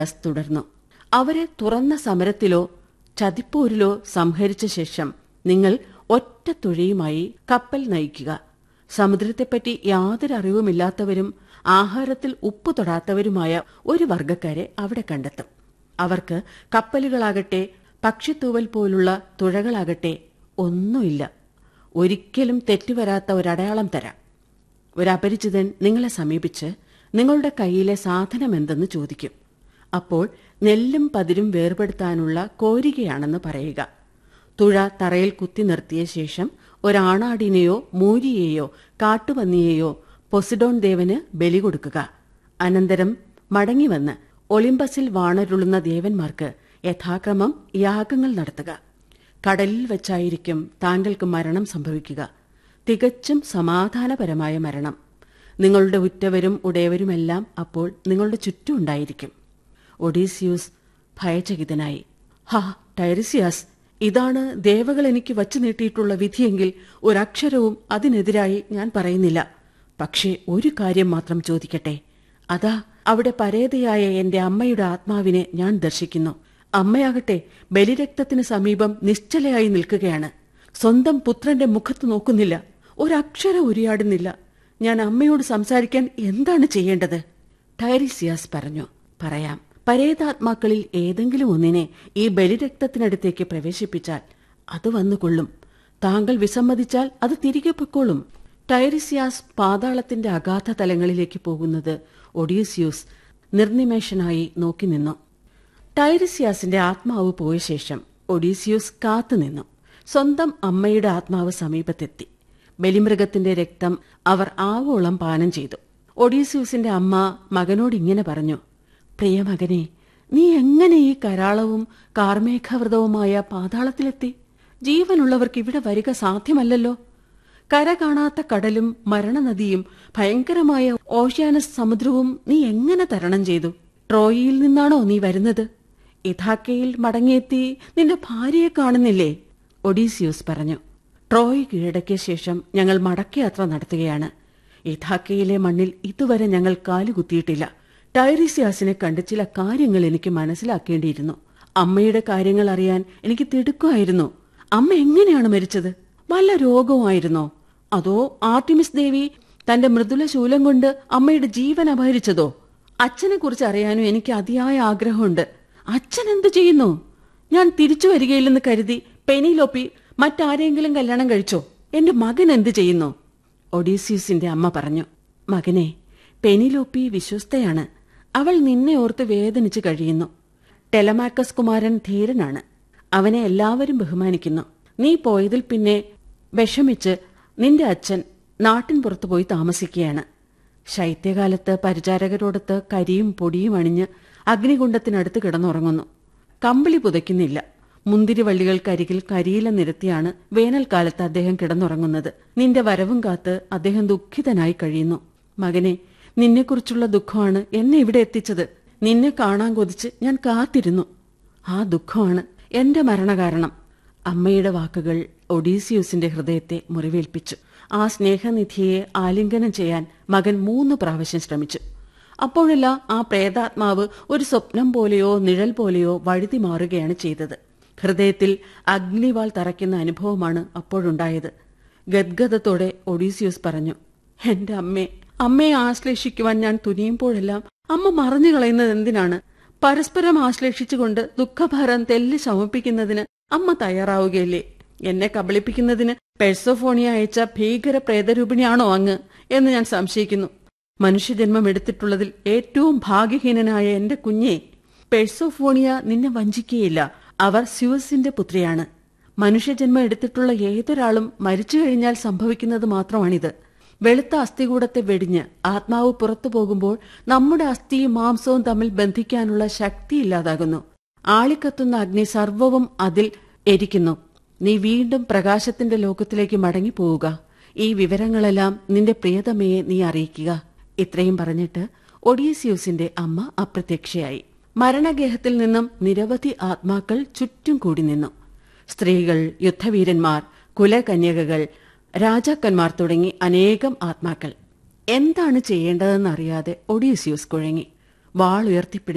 സ് തുടർന്നു അവരെ തുറന്ന സമരത്തിലോ ചതിപ്പോരിലോ സംഹരിച്ച ശേഷം നിങ്ങൾ ഒറ്റ തുഴയുമായി കപ്പൽ നയിക്കുക സമുദ്രത്തെപ്പറ്റി യാതൊരു അറിവുമില്ലാത്തവരും ആഹാരത്തിൽ ഉപ്പ് തൊടാത്തവരുമായ ഒരു വർഗക്കാരെ അവിടെ കണ്ടെത്തും അവർക്ക് കപ്പലുകളാകട്ടെ പക്ഷിത്തൂവൽ പോലുള്ള തുഴകളാകട്ടെ ഒന്നുമില്ല ഒരിക്കലും തെറ്റുവരാത്ത ഒരടയാളം തരാം ഒരപരിചിതൻ നിങ്ങളെ സമീപിച്ച് നിങ്ങളുടെ കയ്യിലെ സാധനമെന്തെന്ന് ചോദിക്കും അപ്പോൾ നെല്ലും പതിരും വേർപെടുത്താനുള്ള കോരികയാണെന്ന് പറയുക തുഴ തറയിൽ കുത്തി നിർത്തിയ ശേഷം ഒരാണാടിനെയോ മൂരിയെയോ കാട്ടുപന്നിയെയോ പൊസിഡോൺ ദേവന് ബലി കൊടുക്കുക അനന്തരം മടങ്ങിവന്ന് ഒളിമ്പസിൽ വാണരുളുന്ന ദേവന്മാർക്ക് യഥാക്രമം യാഗങ്ങൾ നടത്തുക കടലിൽ വെച്ചായിരിക്കും താങ്കൾക്ക് മരണം സംഭവിക്കുക തികച്ചും സമാധാനപരമായ മരണം നിങ്ങളുടെ ഉറ്റവരും ഉടയവരുമെല്ലാം അപ്പോൾ നിങ്ങളുടെ ചുറ്റും ഉണ്ടായിരിക്കും ഒഡീസിയൂസ് ഭയചകിതനായി ഹാ ടൈറിസിയാസ് ഇതാണ് ദേവകൾ എനിക്ക് വച്ചു നീട്ടിയിട്ടുള്ള വിധിയെങ്കിൽ ഒരക്ഷരവും അതിനെതിരായി ഞാൻ പറയുന്നില്ല പക്ഷേ ഒരു കാര്യം മാത്രം ചോദിക്കട്ടെ അതാ അവിടെ പരേതയായ എന്റെ അമ്മയുടെ ആത്മാവിനെ ഞാൻ ദർശിക്കുന്നു അമ്മയാകട്ടെ ബലിരക്തത്തിന് സമീപം നിശ്ചലയായി നിൽക്കുകയാണ് സ്വന്തം പുത്രന്റെ മുഖത്ത് നോക്കുന്നില്ല ഒരക്ഷരം ഉരിയാടുന്നില്ല ഞാൻ അമ്മയോട് സംസാരിക്കാൻ എന്താണ് ചെയ്യേണ്ടത് ടൈറിസിയാസ് പറഞ്ഞു പറയാം പരേതാത്മാക്കളിൽ ഏതെങ്കിലും ഒന്നിനെ ഈ ബലിരക്തത്തിനടുത്തേക്ക് പ്രവേശിപ്പിച്ചാൽ അത് വന്നുകൊള്ളും താങ്കൾ വിസമ്മതിച്ചാൽ അത് തിരികെ പൊക്കോളും ടൈറിസിയാസ് പാതാളത്തിന്റെ അഗാധ തലങ്ങളിലേക്ക് പോകുന്നത് ഒഡീസിയൂസ് നിർനിമേഷനായി നോക്കി നിന്നു ടൈറിസിയാസിന്റെ ആത്മാവ് പോയ ശേഷം ഒഡീസിയൂസ് കാത്തുനിന്നു സ്വന്തം അമ്മയുടെ ആത്മാവ് സമീപത്തെത്തി ബലിമൃഗത്തിന്റെ രക്തം അവർ ആവോളം പാനം ചെയ്തു ഒഡീസിയൂസിന്റെ അമ്മ മകനോട് ഇങ്ങനെ പറഞ്ഞു പ്രിയമകനെ നീ എങ്ങനെ ഈ കരാളവും കാർമേഘവ്രതവുമായ പാതാളത്തിലെത്തി ജീവനുള്ളവർക്ക് ഇവിടെ വരിക സാധ്യമല്ലല്ലോ കര കാണാത്ത കടലും മരണനദിയും ഭയങ്കരമായ ഓഷ്യാനസ് സമുദ്രവും നീ എങ്ങനെ തരണം ചെയ്തു ട്രോയിയിൽ നിന്നാണോ നീ വരുന്നത് ഇഥാക്കയിൽ മടങ്ങിയെത്തി നിന്റെ ഭാര്യയെ കാണുന്നില്ലേ ഒഡീസിയൂസ് പറഞ്ഞു ട്രോയ് കീഴടക്കിയ ശേഷം ഞങ്ങൾ മടക്കയാത്ര നടത്തുകയാണ് ഇഥാക്കയിലെ മണ്ണിൽ ഇതുവരെ ഞങ്ങൾ കാലുകുത്തിയിട്ടില്ല ടൈറിസിയാസിനെ കണ്ട് ചില കാര്യങ്ങൾ എനിക്ക് മനസ്സിലാക്കേണ്ടിയിരുന്നു അമ്മയുടെ കാര്യങ്ങൾ അറിയാൻ എനിക്ക് തിടുക്കമായിരുന്നു അമ്മ എങ്ങനെയാണ് മരിച്ചത് വല്ല രോഗവുമായിരുന്നോ അതോ ആർട്ടിമിസ് ദേവി തന്റെ മൃദുല ശൂലം കൊണ്ട് അമ്മയുടെ ജീവൻ അപഹരിച്ചതോ അച്ഛനെ കുറിച്ച് അറിയാനും എനിക്ക് അതിയായ ആഗ്രഹമുണ്ട് അച്ഛൻ എന്തു ചെയ്യുന്നു ഞാൻ തിരിച്ചു വരികയില്ലെന്ന് കരുതി പെനിലോപ്പി മറ്റാരെങ്കിലും കല്യാണം കഴിച്ചോ എന്റെ മകൻ എന്തു ചെയ്യുന്നു ഒഡീസിയസിന്റെ അമ്മ പറഞ്ഞു മകനെ പെനിലോപ്പി വിശ്വസ്തയാണ് അവൾ നിന്നെ ഓർത്ത് വേദനിച്ച് കഴിയുന്നു ടെലമാക്കസ് കുമാരൻ ധീരനാണ് അവനെ എല്ലാവരും ബഹുമാനിക്കുന്നു നീ പോയതിൽ പിന്നെ വിഷമിച്ച് നിന്റെ അച്ഛൻ നാട്ടിൻ പുറത്തു പോയി താമസിക്കുകയാണ് ശൈത്യകാലത്ത് പരിചാരകരോടൊത്ത് കരിയും പൊടിയും അണിഞ്ഞ് അഗ്നികുണ്ഡത്തിനടുത്ത് കിടന്നുറങ്ങുന്നു കമ്പിളി പുതയ്ക്കുന്നില്ല മുന്തിരിവള്ളികൾക്കരികിൽ കരിയില നിരത്തിയാണ് വേനൽക്കാലത്ത് അദ്ദേഹം കിടന്നുറങ്ങുന്നത് നിന്റെ വരവും കാത്ത് അദ്ദേഹം ദുഃഖിതനായി കഴിയുന്നു മകനെ നിന്നെക്കുറിച്ചുള്ള ദുഃഖമാണ് എന്നെ ഇവിടെ എത്തിച്ചത് നിന്നെ കാണാൻ കൊതിച്ച് ഞാൻ കാത്തിരുന്നു ആ ദുഃഖമാണ് എന്റെ മരണകാരണം അമ്മയുടെ വാക്കുകൾ ഒഡീസിയൂസിന്റെ ഹൃദയത്തെ മുറിവേൽപ്പിച്ചു ആ സ്നേഹനിധിയെ ആലിംഗനം ചെയ്യാൻ മകൻ മൂന്ന് പ്രാവശ്യം ശ്രമിച്ചു അപ്പോഴെല്ലാം ആ പ്രേതാത്മാവ് ഒരു സ്വപ്നം പോലെയോ നിഴൽ പോലെയോ വഴുതി മാറുകയാണ് ചെയ്തത് ഹൃദയത്തിൽ അഗ്നിവാൾ തറയ്ക്കുന്ന അനുഭവമാണ് അപ്പോഴുണ്ടായത് ഗദ്ഗതത്തോടെ ഒഡീസിയൂസ് പറഞ്ഞു എന്റെ അമ്മേ അമ്മയെ ആശ്ലേഷിക്കുവാൻ ഞാൻ തുനിയുമ്പോഴെല്ലാം അമ്മ മറഞ്ഞു കളയുന്നത് എന്തിനാണ് പരസ്പരം ആശ്ലേഷിച്ചുകൊണ്ട് ദുഃഖഭാരം തെല്ല് ശമിപ്പിക്കുന്നതിന് അമ്മ തയ്യാറാവുകയല്ലേ എന്നെ കബളിപ്പിക്കുന്നതിന് പെഴ്സോഫോണിയ അയച്ച ഭീകര പ്രേതരൂപിണിയാണോ അങ്ങ് എന്ന് ഞാൻ സംശയിക്കുന്നു മനുഷ്യജന്മം എടുത്തിട്ടുള്ളതിൽ ഏറ്റവും ഭാഗ്യഹീനനായ എന്റെ കുഞ്ഞെ പെഴ്സോഫോണിയ നിന്നെ വഞ്ചിക്കുകയില്ല അവർ സ്യൂസിന്റെ പുത്രിയാണ് മനുഷ്യജന്മം എടുത്തിട്ടുള്ള ഏതൊരാളും മരിച്ചു കഴിഞ്ഞാൽ സംഭവിക്കുന്നത് മാത്രമാണിത് വെളുത്ത അസ്ഥികൂടത്തെ വെടിഞ്ഞ് ആത്മാവ് പുറത്തു പോകുമ്പോൾ നമ്മുടെ അസ്ഥിയും മാംസവും തമ്മിൽ ബന്ധിക്കാനുള്ള ശക്തി ഇല്ലാതാകുന്നു ആളിക്കത്തുന്ന അഗ്നി സർവവും അതിൽ എരിക്കുന്നു നീ വീണ്ടും പ്രകാശത്തിന്റെ ലോകത്തിലേക്ക് മടങ്ങി പോവുക ഈ വിവരങ്ങളെല്ലാം നിന്റെ പ്രിയതമയെ നീ അറിയിക്കുക ഇത്രയും പറഞ്ഞിട്ട് ഒഡീസിയൂസിന്റെ അമ്മ അപ്രത്യക്ഷയായി മരണഗേഹത്തിൽ നിന്നും നിരവധി ആത്മാക്കൾ ചുറ്റും കൂടി നിന്നു സ്ത്രീകൾ യുദ്ധവീരന്മാർ കുലകന്യകകൾ രാജാക്കന്മാർ തുടങ്ങി അനേകം ആത്മാക്കൾ എന്താണ് ചെയ്യേണ്ടതെന്നറിയാതെ ഒഡീസിയൂസ് കുഴങ്ങി വാൾ ഉയർത്തിപ്പിടിച്ച്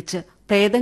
പ്രേതങ്ങൾ